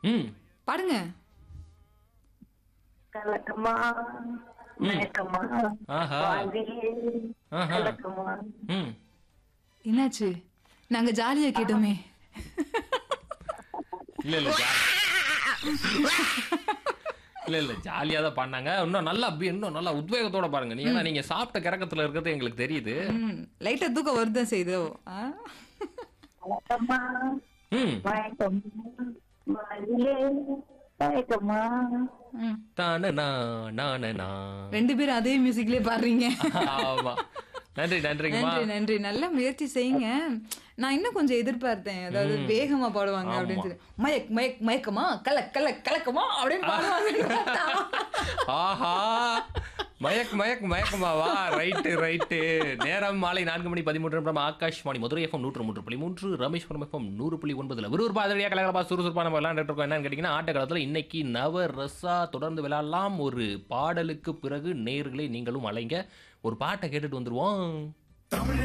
ம் பாடுங்க கலக்கமா மயக்கமா ஆஹா. வாழ்விலே ஆஹா. கலக்கமா ம் என்னாச்சு நாங்க ஜாலியா கேட்டோமே இல்ல இல்ல ஜா- இல்ல இல்ல ஜாலியா தான் பாடினாங்க இன்னும் நல்லா அப்படி இன்னும் நல்லா உத்வேகத்தோட பாருங்க நீங்க ஏன்னா நீங்க சாப்பிட்ட கிறக்கத்துல இருக்கிறது எங்களுக்கு தெரியுது ம் லைட்டா தூக்கம் வருதான் செய்தோ ஆ? கலக்கமா ம் மயக்கமா வாழ்விலே மயக்கமா ம். தானே நானே ரெண்டு பேரும் அதே மியூசிக்லயே பாடுறீங்க ஆமா நன்றி நன்றிங்கம்மா நன்றி நன்றி நல்ல முயற்சி செய்யுங்க நான் இன்னும் கொஞ்சம் எதிர்பார்த்தேன் அதாவது வேகமா பாடுவாங்க அப்படின்னு சொல்லி மயக் மயக் மயக்கமா கல கல கலக்கமா அப்படின்னு பாடுவாங்கன்னு பார்த்தா. ஆஹா மயக் மயக் மயக்கமாவா ரைட்டு ரைட்டு நேரம் மாலை நான்கு மணி பதிமூன்று நிமிடம் ஆகாஷ்வாணி மதுரை எஃப்எம் நூற்று மூன்று புள்ளி மூன்று ரமேஸ்வரம் எஃப்எம் நூறு புள்ளி ஒன்பதுல விறுவிறுப்பா அதிரடியா கலகலப்பா சுறுசுறுப்பா நம்ம விளையாண்டுட்டு இருக்கோம் என்னன்னு கேட்டீங்கன்னா ஆட்ட காலத்துல இன்னைக்கு நவ ரசா தொடர்ந்து விளையாடலாம் ஒரு பாடலுக்கு பிறகு நேர்களை நீங்களும் அலைங்க ஒரு பாட்டை கேட்டுட்டு வந்துருவோம்